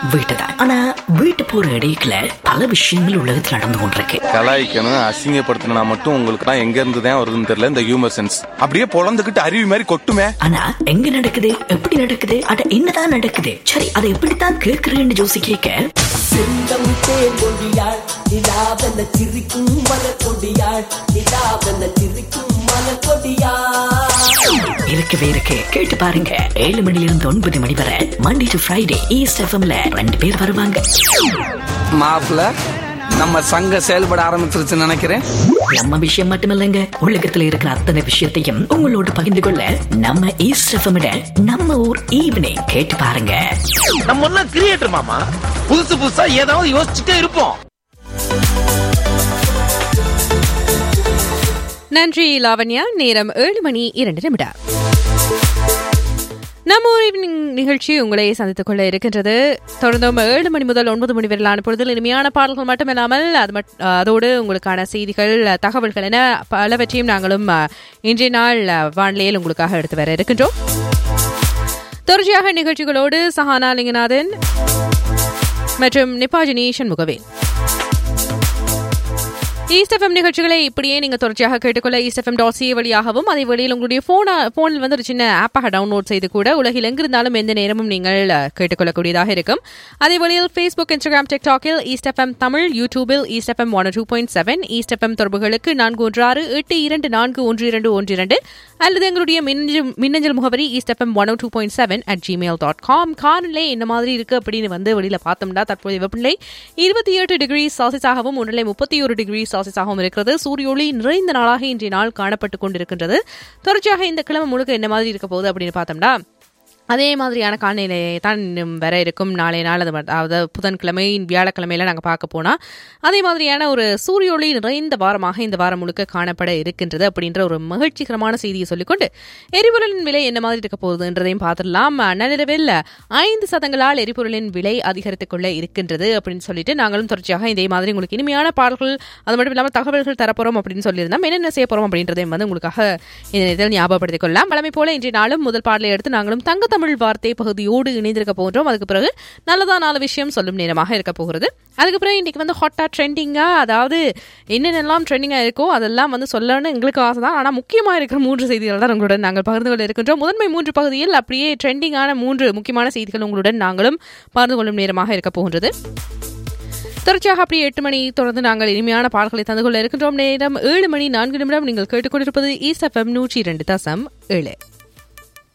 வீட்டு தான் ஆனா வீட்டு போற இடையில பல விஷயங்கள் உலகத்தில் நடந்து கொண்டிருக்கு கலாய்க்கணும் அசிங்கப்படுத்தணும்னா மட்டும் உங்களுக்கு தான் எங்க இருந்து தான் வருதுன்னு தெரியல இந்த ஹியூமர் சென்ஸ் அப்படியே பொழந்துகிட்டு அருவி மாதிரி கொட்டுமே ஆனா எங்க நடக்குது எப்படி நடக்குது அட என்னதான் நடக்குது சரி அதை எப்படித்தான் கேட்கிறேன்னு ஜோசி கேட்க செந்தம் தேங்கொடியாள் நிலாவென சிரிக்கும் மலர் கொடியாள் நிலாவென சிரிக்கும் மலர் கொடியாள் இருக்கவே இருக்கு கேட்டு பாருங்க ஏழு மணில இருந்து ஒன்பது மணி வரை மண்டே டு ஃப்ரைடே ஈஸ்ட் எஃப்எம்ல ரெண்டு பேர் வருவாங்க மாப்பிள்ள நம்ம சங்கம் செயல்பட ஆரம்பிச்சிருச்சுன்னு நினைக்கிறேன் நம்ம விஷயம் மட்டுமில்லைங்க உலகத்துல இருக்கிற அத்தனை விஷயத்தையும் உங்களோட பகிர்ந்து கொள்ள நம்ம ஈஸ்ட் எஃப்எம் நம்ம ஊர் ஈவினிங் கேட்டு பாருங்க நம்ம எல்லாம் கிரியேட்டர் மாமா புதுசு புதுசா ஏதாவது யோசிச்சுட்டே இருப்போம் நன்றி லாவண்யா நேரம் ஏழு மணி இரண்டு நிமிடம் நம்ம ஒரு evening நிகழ்ச்சி உங்களை சந்தித்துக் கொள்ள இருக்கின்றது தொடர்ந்தும் ஏழு மணி முதல் ஒன்பது மணி வரையிலான பொழுதில் இனிமையான பாடல்கள் மட்டுமில்லாமல் அது மட் அதோடு உங்களுக்கான செய்திகள் தகவல்கள் என பலவற்றையும் நாங்களும் அஹ், இன்றைய நாள் அஹ், வானிலையில் உங்களுக்காக எடுத்து வர இருக்கின்றோம் தொடர்ச்சியாக நிகழ்ச்சிகளோடு சஹானா லிங்கநாதன் மற்றும் நிபாஜினி சண்முகவேல் ஈஸ்ட் எஃப்எம் நிகழ்ச்சிகளை இப்படியே நீங்க தொடர்ச்சியாக கேட்டுக்கொள்ள ஈஸ்ட் எஃப்எம் டாட் சி வழியாகவும் அதே வழியில் உங்களுடைய போன போனில் வந்து ஒரு சின்ன ஆப்பாக டவுன்லோட் செய்து கூட உலகில் எங்கிருந்தாலும் எந்த நேரமும் நீங்கள் அஹ், கேட்டுக்கொள்ளக்கூடியதாக இருக்கும் அதே வழியில் ஃபேஸ்புக் இன்ஸ்டாகிராம் டிக்டாக்கில் ஈஸ்ட் எஃப்எம் தமிழ் யூடியூபில் East FM one two point seven East FM தொடர்புகளுக்கு நான்கு ஒன்று ஆறு எட்டு இரண்டு நான்கு ஒன்று இரண்டு ஒன்று இரண்டு அல்லது எங்களுடைய மின்னஞ்சல் மின்னஞ்சல் முகவரி East FM one two point seven at Gmail dot com காலநிலை என்ன மாதிரி இருக்கு அப்படின்னு வந்து வெளியில பார்த்தோம்னா தற்போதைய வெப்பநிலை இருபத்தி எட்டு டிகிரி செல்சியஸாகவும் உடலை முப்பத்தி ஒரு டிகிரி செல்சியஸாகவும் இருக்கிறது சூரிய ஒளி நிறைந்த நாளாக இன்றைய நாள் காணப்பட்டுக் கொண்டிருக்கின்றது தொடர்ச்சியாக இந்த கிழமை முழுக்க என்ன மாதிரி இருக்க போகுது அப்படின்னு பார்த்தோம்னா அதே மாதிரியான காலநிலை தான் இன்னும் வர இருக்கும் நாளைய நாள் அது மட்- அதாவது புதன்கிழமை வியாழக்கிழமையில நாங்கள் பார்க்க போனால் அதே மாதிரியான ஒரு சூரிய ஒளி நிறைந்த வாரமாக இந்த வாரம் முழுக்க காணப்பட இருக்கின்றது அப்படின்ற ஒரு மகிழ்ச்சிகரமான செய்தியை சொல்லிக்கொண்டு எரிபொருளின் விலை என்ன மாதிரி இருக்க போகுதுன்றதையும் பார்த்துடலாம் நள்ளிரவில் ஐந்து சதங்களால் எரிபொருளின் விலை அதிகரித்துக் கொள்ள இருக்கின்றது அப்படின்னு சொல்லிட்டு நாங்களும் தொடர்ச்சியாக இதே மாதிரி உங்களுக்கு இனிமையான பாடல்கள் அது மட்டும் இல்லாமல் தகவல்கள் தரப்போறோம் அப்படின்னு சொல்லியிருந்தோம் என்னென்ன செய்ய போறோம் அப்படின்றதையும் வந்து உங்களுக்காக இந்த நேரத்தில் ஞாபகப்படுத்திக் கொள்ளலாம் வழமை போல இன்றைய நாளும் முதல் பாடலை எடுத்து நாங்களும் தங்க தமிழ் வார்த்தை பகுதியோடு இணைந்திருக்க போன்றோம் அதுக்கு பிறகு நல்லதா நாலு விஷயம் சொல்லும் நேரமாக இருக்க போகிறது அதுக்கு பிறகு இன்னைக்கு வந்து ஹாட்டா ட்ரெண்டிங்கா அதாவது என்னென்னலாம் ட்ரெண்டிங்கா இருக்கோ அதெல்லாம் வந்து சொல்லணும்னு எங்களுக்கு ஆசை தான் ஆனால் முக்கியமாக இருக்கிற மூன்று செய்திகள் தான் உங்களுடன் நாங்கள் பகிர்ந்து கொள்ள இருக்கின்றோம் முதன்மை மூன்று பகுதியில் அப்படியே ட்ரெண்டிங்கான மூன்று முக்கியமான செய்திகள் உங்களுடன் நாங்களும் பகிர்ந்து கொள்ளும் நேரமாக இருக்க போகின்றது தொடர்ச்சியாக அப்படியே எட்டு மணி தொடர்ந்து நாங்கள் இனிமையான பாடல்களை தந்து கொள்ள இருக்கின்றோம் நேரம் ஏழு மணி நான்கு நிமிடம் நீங்கள் கேட்டுக்கொண்டிருப்பது ஈஸ்ட் எஃப்எம் நூற்றி இரண்டு தசம் ஏழு